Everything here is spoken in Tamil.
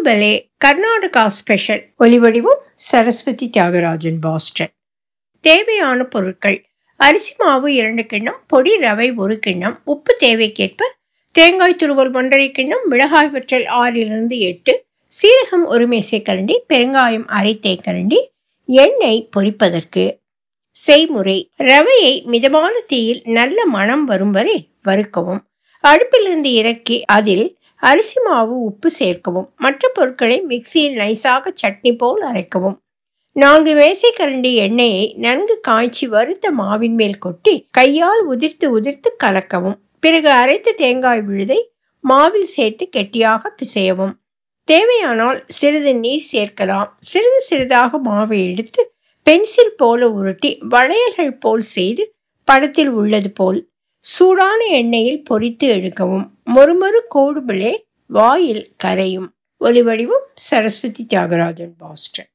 கோடுபலே கர்நாடகா ஸ்பெஷல் ஒலிவடிவும் சரஸ்வதி தியாகராஜன் பாஸ்டன் தேவையான பொருட்கள் அரிசி மாவு இரண்டு கிண்ணம் பொடி ரவை ஒரு கிண்ணம் உப்பு தேவைக்கேற்ப தேங்காய் துருவல் ஒன்றரை கிண்ணம் மிளகாய் வற்றல் ஆறிலிருந்து எட்டு சீரகம் ஒரு மேசைக்கரண்டி பெருங்காயம் அரை தேக்கரண்டி எண்ணெய் பொரிப்பதற்கு செய்முறை ரவையை மிதமான தீயில் நல்ல மணம் வரும் வரை வறுக்கவும் அடுப்பிலிருந்து இறக்கி அதில் அரிசி மாவு உப்பு சேர்க்கவும் மற்ற பொருட்களை மிக்சியில் நைஸாக சட்னி போல் அரைக்கவும் நான்கு மேசைக்கரண்டி எண்ணெயை நன்கு காய்ச்சி வறுத்த மாவின் மேல் கொட்டி கையால் உதிர்த்து உதிர்த்து கலக்கவும் பிறகு அரைத்த தேங்காய் விழுதை மாவில் சேர்த்து கெட்டியாக பிசையவும் தேவையானால் சிறிது நீர் சேர்க்கலாம் சிறிது சிறிதாக மாவை எடுத்து பென்சில் போல உருட்டி வளையல்கள் போல் செய்து படத்தில் உள்ளது போல் சூடான எண்ணெயில் பொரித்து எடுக்கவும் மொறுமொறு கோடுபிளே வாயில் கரையும் ஒலிவடிவும் சரஸ்வதி தியாகராஜன் பாஸ்டன்